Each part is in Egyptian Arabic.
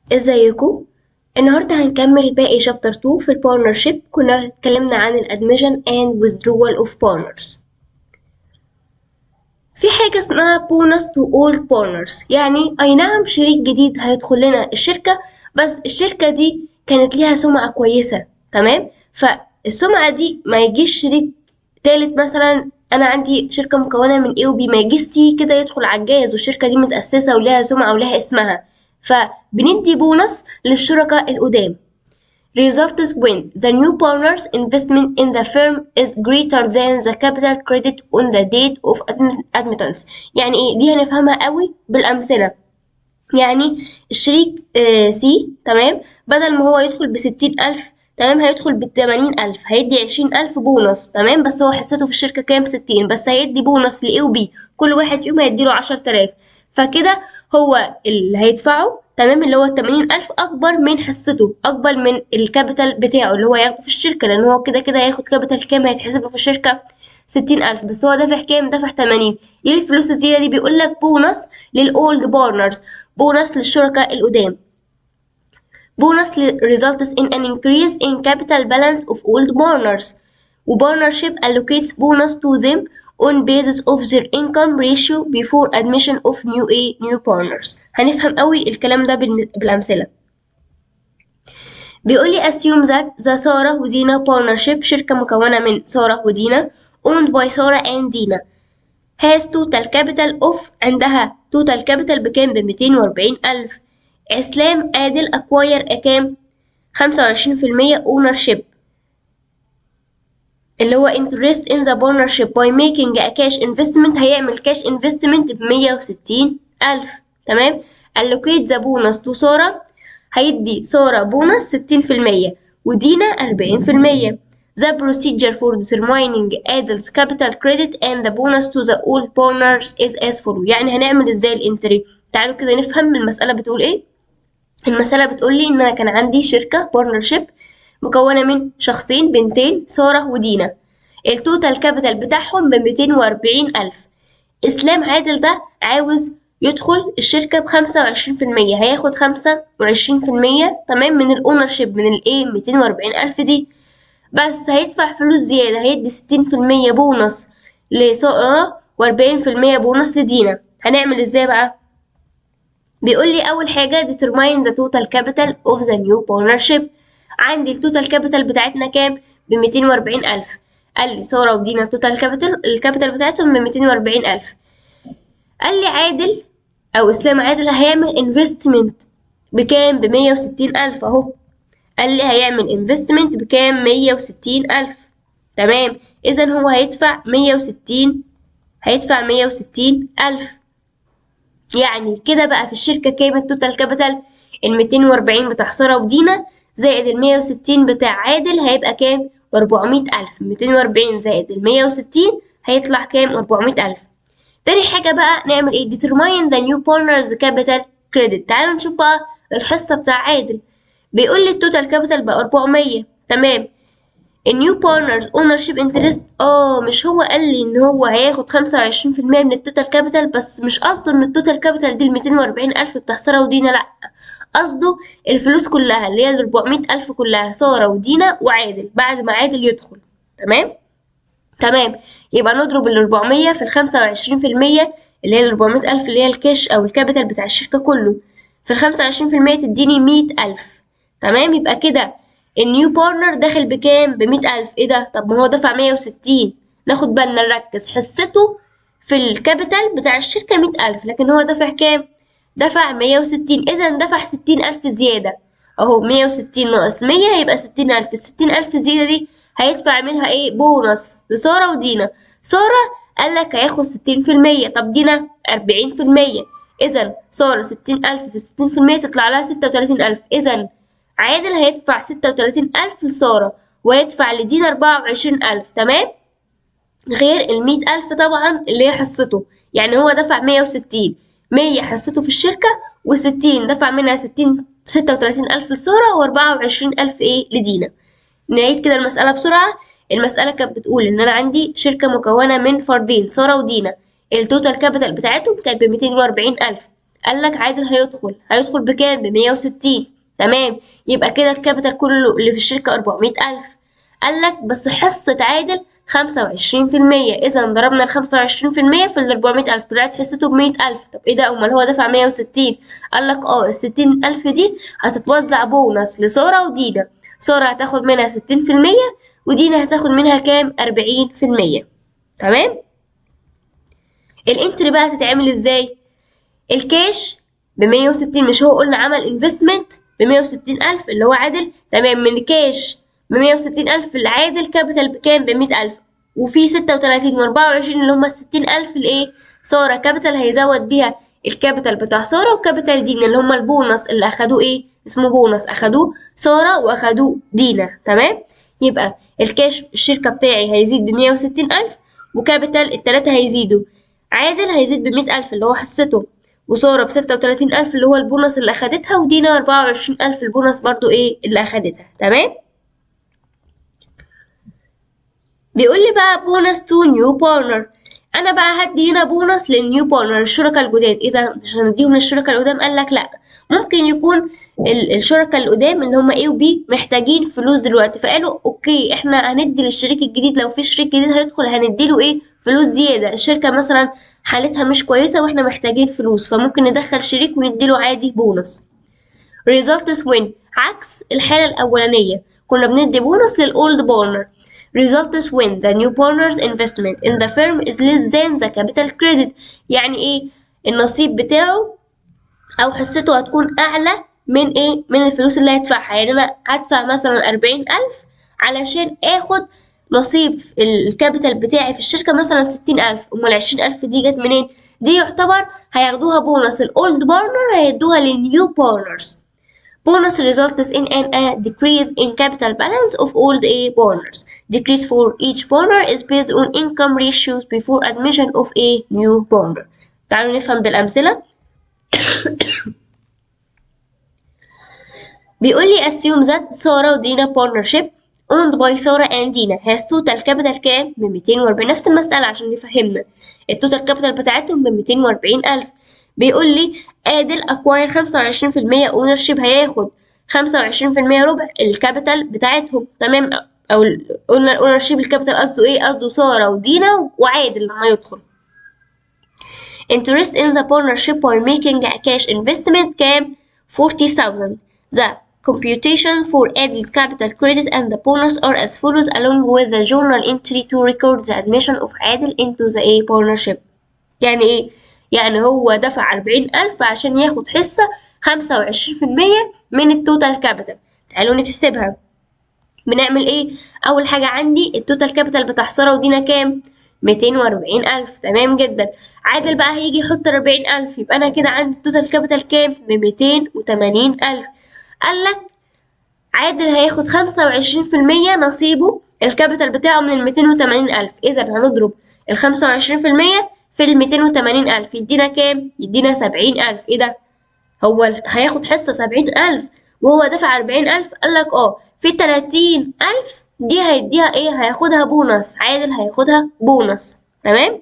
ازيكم النهارده هنكمل باقي شابتر 2 في البارتنرشيب كنا اتكلمنا عن الادميشن and withdrawal of partners في حاجة اسمها بونس تو اولد partners يعني اي نعم شريك جديد هيدخل لنا الشركة بس الشركة دي كانت ليها سمعة كويسة تمام فالسمعة دي ما يجيش شريك تالت مثلا انا عندي شركة مكونة من A و B ما يجيش سي كده يدخل على الجهاز والشركة دي متأسسة ولها سمعة ولها اسمها فبندي بونص للشركاء القدام results when the new partner's investment in the firm is greater than the capital credit on the date of admittance يعني ايه دي هنفهمها قوي بالأمثلة يعني الشريك سي تمام بدل ما هو يدخل بستين ألف تمام هيدخل بالتمانين ألف هيدي عشرين ألف بونص تمام بس هو حصته في الشركة كام ستين بس هيدي بونص لإيه وبي كل واحد فيهم هيديله عشر تلاف فكده هو اللي هيدفعه تمام اللي هو التمانين ألف أكبر من حصته أكبر من الكابيتال بتاعه اللي هو ياخده في الشركة لأن هو كده كده هياخد كابيتال كام هيتحسب له في الشركة ستين ألف بس هو دافع كام دافع تمانين ليه الفلوس الزيادة دي بيقول لك بونص للأولد بارنرز بونص للشركاء القدام بونص results in an increase in capital balance of old partners و partnership allocates bonus to them on basis of their income ratio before admission of new A new partners هنفهم قوي الكلام ده بالأمثلة بيقول لي assume that the سارة ودينا partnership شركة مكونة من سارة ودينا owned by سارة and دينا has total capital of عندها total capital بكام بميتين وأربعين ألف إسلام عادل acquire كام خمسة وعشرين في المية ownership اللي هو interest in the partnership by making a cash investment هيعمل cash investment بمية وستين ألف تمام allocate the bonus to سارة هيدي سارة بونص ستين في المية ودينا أربعين في المية the procedure for determining adults capital credit and the bonus to the old partners is as follow يعني هنعمل ازاي الانتري تعالوا كده نفهم المسألة بتقول ايه المسألة بتقول لي ان انا كان عندي شركة بارتنرشيب مكونة من شخصين بنتين سارة ودينا التوتال كابيتال بتاعهم بميتين وأربعين ألف إسلام عادل ده عاوز يدخل الشركة بخمسة وعشرين في المية هياخد خمسة وعشرين في المية تمام من الأونرشيب من الإيه ميتين وأربعين ألف دي بس هيدفع فلوس زيادة هيدي ستين في المية بونص لسارة وأربعين في المية بونص لدينا هنعمل ازاي بقى؟ بيقول لي أول حاجة determine the total capital of the new partnership عندي التوتال كابيتال بتاعتنا كام بميتين وأربعين ألف قال لي سارة ودينا التوتال كابيتال الكابيتال بتاعتهم بميتين وأربعين ألف قال لي عادل أو إسلام عادل هيعمل انفستمنت بكام بمية وستين ألف أهو قال لي هيعمل انفستمنت بكام مية وستين ألف تمام إذا هو هيدفع مية وستين هيدفع مية وستين ألف يعني كده بقى في الشركة كام التوتال كابيتال الميتين وأربعين بتاع سارة ودينا زائد المية وستين بتاع عادل هيبقى كام أربعمية ألف ميتين وأربعين زائد المية وستين هيطلع كام أربعمية ألف تاني حاجة بقى نعمل ايه determine the new partners capital credit تعالوا نشوف بقى الحصة بتاع عادل بيقول لي التوتال كابيتال بقى أربعمية تمام النيو بارتنرز اونرشيب انترست اه مش هو قال لي ان هو هياخد خمسة وعشرين في المية من التوتال كابيتال بس مش قصده ان التوتال كابيتال دي الميتين وأربعين ألف بتاع سارة ودينا لأ قصده الفلوس كلها اللي هي الأربعمية ألف كلها سارة ودينا وعادل بعد ما عادل يدخل تمام تمام يبقى نضرب الأربعمية في الخمسة وعشرين في المية اللي هي الأربعمية ألف اللي هي الكاش أو الكابيتال بتاع الشركة كله في الخمسة وعشرين في المية تديني مية ألف تمام يبقى كده النيو بارتنر داخل بكام بمية ألف ايه ده طب ما هو دفع مية وستين ناخد بالنا نركز حصته في الكابيتال بتاع الشركة مية ألف لكن هو دفع كام دفع مية وستين إذا دفع ستين ألف زيادة أهو مية وستين ناقص مية يبقى ستين ألف الستين ألف زيادة دي هيدفع منها ايه بونص لسارة ودينا سارة قالك هياخد ستين في المية طب دينا أربعين في المية إذا سارة ستين ألف في ستين في المية تطلع لها ستة وتلاتين ألف إذا عادل هيدفع ستة وتلاتين ألف لسارة ويدفع لدينا أربعة وعشرين ألف تمام غير المية ألف طبعا اللي هي حصته يعني هو دفع مية وستين مية حصته في الشركة وستين دفع منها ستين ستة وتلاتين ألف لسارة وأربعة وعشرين ألف إيه لدينا نعيد كده المسألة بسرعة المسألة كانت بتقول إن أنا عندي شركة مكونة من فردين سارة ودينا التوتال كابيتال بتاعتهم كانت بميتين وأربعين ألف قال لك عادل هيدخل هيدخل بكام ب 160 تمام يبقى كده الكابيتال كله اللي في الشركة 400000 قال لك بس حصة عادل 25% إذا ضربنا ال 25% في ال 400000 طلعت حصته ب 100000 طب إيه ده أمال هو دفع 160 قال لك أه ال 60000 دي هتتوزع بونص لسارة ودينا سارة هتاخد منها 60% ودينا هتاخد منها كام 40% تمام الانتري بقى هتتعمل ازاي الكاش ب 160 مش هو قلنا عمل انفستمنت ب 160 ألف اللي هو عادل تمام من الكاش ب 160 ألف العادل كابيتال بكام ب 100 ألف وفي 36 و 24 اللي هما ال 60 ألف الإيه سارة كابيتال هيزود بيها الكابيتال بتاع سارة وكابيتال دينا اللي هما البونص اللي أخدوه إيه اسمه بونص أخدوه سارة وأخدوه دينا تمام يبقى الكاش الشركة بتاعي هيزيد ب 160 ألف وكابيتال التلاتة هيزيدوا عادل هيزيد بمية ألف اللي هو حصته وسارة بستة وتلاتين ألف اللي هو البونص اللي أخدتها ودينا أربعة وعشرين ألف البونص برضو إيه اللي أخدتها تمام بيقول لي بقى بونص تو نيو بارتنر انا بقى هدي هنا بونص للنيو بارتنر الشركاء الجداد ايه ده مش هنديهم للشركاء القدام قال لك لا ممكن يكون الشركاء القدام اللي هم A و B محتاجين فلوس دلوقتي فقالوا اوكي احنا هندي للشريك الجديد لو في شريك جديد هيدخل هنديله ايه فلوس زيادة الشركة مثلا حالتها مش كويسة واحنا محتاجين فلوس فممكن ندخل شريك ونديله عادي بونص results when عكس الحالة الأولانية كنا بندي بونص للأولد بارنر results when the new partner's investment in the firm is less than the capital credit يعني ايه النصيب بتاعه او حصته هتكون اعلى من ايه من الفلوس اللي هيدفعها يعني انا هدفع مثلا أربعين ألف علشان اخد نصيب الكابيتال بتاعي في الشركة مثلا ستين ألف أمال العشرين ألف دي جت منين؟ دي يعتبر هياخدوها بونص الأولد بارنر هيدوها للنيو بارنرز Bonus results in an, a decrease in capital balance of all the partners. Decrease for each partner is based on income ratios before admission of a new partner. تعالوا نفهم بالأمثلة. بيقول لي assume that سارة ودينا partnership owned by سارة and دينا has total capital كام؟ ب 240 نفس المسألة عشان يفهمنا التوتال كابيتال بتاعتهم ب 240 ألف بيقول لي عادل acquire 25% ownership هياخد 25% ربع الكابيتال بتاعتهم تمام او قلنا الاونرشيب الكابيتال قصده ايه قصده سارة ودينا وعادل لما يدخل interest in the partnership by making a cash investment كام 40,000 the computation for added capital credit and the bonus are as follows along with the journal entry to record the admission of عادل into the A partnership يعني ايه يعني هو دفع أربعين ألف عشان ياخد حصة خمسة وعشرين في المية من التوتال كابيتال تعالوا نحسبها بنعمل ايه أول حاجة عندي التوتال كابيتال بتاع سارة ودينا كام ميتين وأربعين ألف تمام جدا عادل بقى هيجي يحط أربعين ألف يبقى أنا كده عندي التوتال كابيتال كام بميتين وتمانين ألف قالك عادل هياخد خمسة وعشرين في المية نصيبه الكابيتال بتاعه من الميتين وتمانين ألف إذا هنضرب الخمسة وعشرين في المية في الميتين وتمانين ألف يدينا كام؟ يدينا سبعين ألف إيه ده؟ هو هياخد حصة سبعين ألف وهو دفع أربعين ألف قالك اه في تلاتين ألف دي هيديها ايه؟ هياخدها بونص عادل هياخدها بونص تمام؟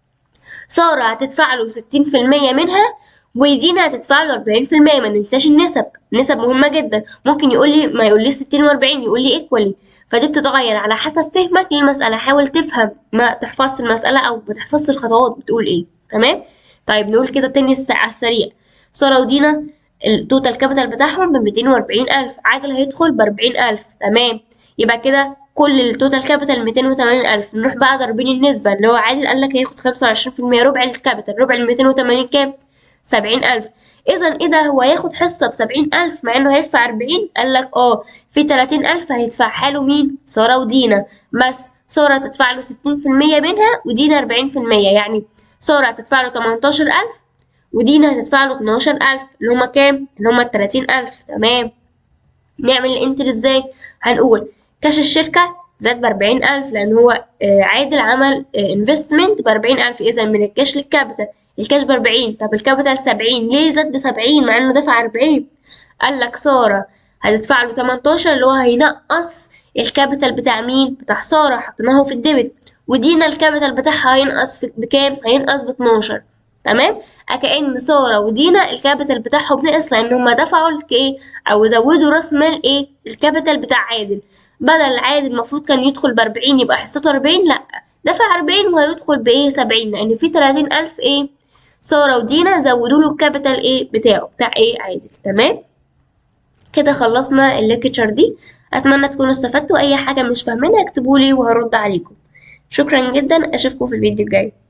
سارة هتدفع له ستين في المية منها ودينا هتدفع له أربعين في المية ما ننساش النسب النسب مهمة جدا ممكن يقول لي ما يقول لي ستين وأربعين يقول لي ايكوالي فدي بتتغير على حسب فهمك للمسألة حاول تفهم ما تحفظش المسألة أو ما تحفظش الخطوات بتقول ايه تمام طيب نقول كده تاني على السريع سارة ودينا التوتال كابيتال بتاعهم ب 240 ألف عادل هيدخل ب 40 ألف تمام يبقى كده كل التوتال كابيتال 280 ألف نروح بقى ضاربين النسبة اللي هو عادل قال لك هياخد 25% ربع الكابيتال ربع ال 280 كام؟ 70 ألف إذا إيه ده هو هياخد حصة بسبعين ألف مع إنه هيدفع أربعين قال لك أه في تلاتين ألف هيدفعها له مين؟ سارة ودينا بس سارة تدفع له ستين في المية منها ودينا أربعين في المية يعني سارة هتدفع له تمنتاشر ألف ودينا هتدفع له اتناشر ألف اللي هما كام؟ اللي هما التلاتين ألف تمام نعمل الانتر ازاي؟ هنقول كاش الشركة زاد بأربعين ألف لأن هو عادل عمل انفستمنت بأربعين ألف إذا من الكاش للكابيتال الكاش بأربعين طب الكابيتال سبعين ليه زاد بسبعين مع إنه دفع أربعين قال لك سارة هتدفع له تمنتاشر اللي هو هينقص الكابيتال بتاع مين؟ بتاع سارة حطيناه في الديبت ودينا الكابيتال بتاعها هينقص بكام؟ هينقص باتناشر تمام كأن سارة ودينا الكابيتال بتاعهم نقص لأن هما دفعوا ايه أو زودوا رأس مال ايه الكابيتال بتاع عادل بدل عادل المفروض كان يدخل بأربعين يبقى حصته أربعين لأ دفع أربعين وهيدخل بإيه سبعين لأن في تلاتين ألف ايه سارة ودينا زودوا له الكابيتال ايه بتاعه بتاع ايه عادل تمام كده خلصنا الليكتشر دي اتمنى تكونوا استفدتوا اي حاجه مش فاهمينها اكتبولي وهرد عليكم شكرا جدا اشوفكم في الفيديو الجاي